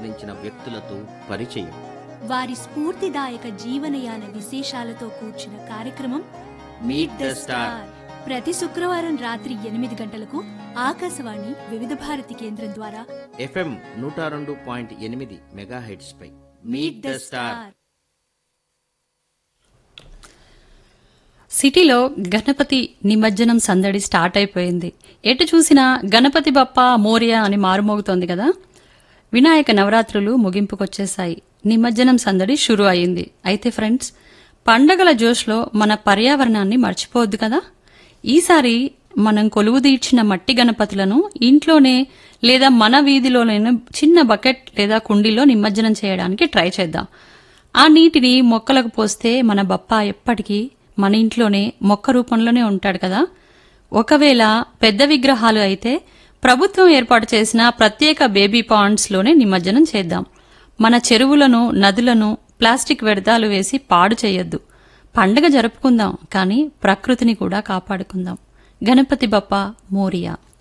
సాధించిన వ్యక్తులతో పరిచయం వారి స్ఫూర్తిదాయక జీవనయాన విశేషాలతో కూర్చిన కార్యక్రమం మీట్ ద స్టార్ ప్రతి శుక్రవారం రాత్రి ఎనిమిది గంటలకు ఆకాశవాణి వివిధ భారతి కేంద్రం ద్వారా ఎఫ్ఎం నూట రెండు పాయింట్ ఎనిమిది మెగాహెడ్స్ పై మీట్ ద స్టార్ సిటీలో గణపతి నిమజ్జనం సందడి స్టార్ట్ అయిపోయింది ఎటు చూసినా గణపతి బప్ప మోరియా అని మారుమోగుతోంది కదా వినాయక నవరాత్రులు ముగింపుకొచ్చేశాయి నిమజ్జనం సందడి షురు అయింది అయితే ఫ్రెండ్స్ పండగల జోష్లో మన పర్యావరణాన్ని మర్చిపోవద్దు కదా ఈసారి మనం కొలువు తీర్చిన మట్టి గణపతులను ఇంట్లోనే లేదా మన వీధిలోనే చిన్న బకెట్ లేదా కుండీలో నిమజ్జనం చేయడానికి ట్రై చేద్దాం ఆ నీటిని మొక్కలకు పోస్తే మన బప్ప ఎప్పటికీ మన ఇంట్లోనే మొక్క రూపంలోనే ఉంటాడు కదా ఒకవేళ పెద్ద విగ్రహాలు అయితే ప్రభుత్వం ఏర్పాటు చేసిన ప్రత్యేక బేబీ పాండ్స్ లోనే నిమజ్జనం చేద్దాం మన చెరువులను నదులను ప్లాస్టిక్ వ్యర్థాలు వేసి పాడు చేయొద్దు పండగ జరుపుకుందాం కానీ ప్రకృతిని కూడా కాపాడుకుందాం గణపతి బప్ప మోరియా